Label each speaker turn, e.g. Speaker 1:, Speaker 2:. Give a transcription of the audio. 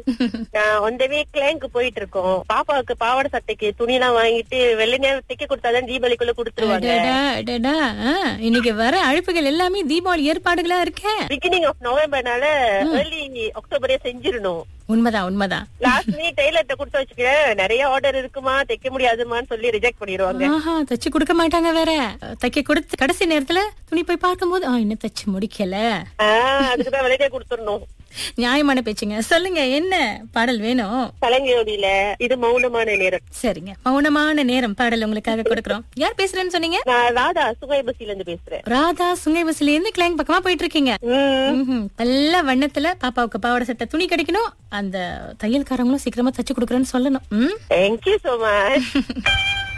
Speaker 1: நான் one way கிளைங்க்கு போயிட்டு இருக்கோம் பாப்பாவுக்கு பாவாடை சட்டைக்கு துணி எல்லாம் வாங்கிட்டு வெள்ளை நேரம் தைக்க கொடுத்தாதான் தீபாவளிக்குள்ள கொடுத்துருவாங்க
Speaker 2: அடடா, அடடா. ஆ, இன்னைக்கு வர அழைப்புகள் எல்லாமே தீபாவளி ஏற்பாடுகளா இருக்கே
Speaker 1: பிகினிங் ஆஃப் நவம்பர்னால ஏர்லி அக்டோபரே செஞ்சிரணும்
Speaker 2: உண்மைதான் உண்மைதான்
Speaker 1: லாஸ்ட் மினிட் டெய்லர்ட்ட கொடுத்து வச்சுக்க நிறைய ஆர்டர் இருக்குமா தைக்க முடியாதுமான்னு சொல்லி ரிஜெக்ட் பண்ணிடுவாங்க
Speaker 2: ஆஹா தச்சு கொடுக்க மாட்டாங்க வேற தைக்க கொடுத்து கடைசி நேரத்துல துணி போய் பார்க்கும்போது ஆ இன்னும் தச்சு முடிக்கல
Speaker 1: ஆஹ் அதுக்குதான் வெளியே கொடுத்துடணும்
Speaker 2: நியாயமான பேச்சுங்க சொல்லுங்க என்ன பாடல் வேணும்
Speaker 1: கலங்கையோடியில இது மௌனமான நேரம்
Speaker 2: சரிங்க மௌனமான நேரம் பாடல் உங்களுக்காக கொடுக்கறோம் யார் பேசுறேன்னு சொன்னீங்க
Speaker 1: நான் ராதா சுகை பசில இருந்து பேசுறேன்
Speaker 2: ராதா சுங்கை பஸ்ல இருந்து கிளைங் பக்கமா போயிட்டு இருக்கீங்க
Speaker 1: உம்
Speaker 2: ம்ஹும். நல்ல வண்ணத்துல பாப்பாவுக்கு பாவாடை சட்டை துணி கிடைக்கணும் அந்த தையல்காரங்களும் சீக்கிரமா தச்சு கொடுக்குறேன்னு சொல்லணும் ம்
Speaker 1: தேங்க்யூ சோ மச்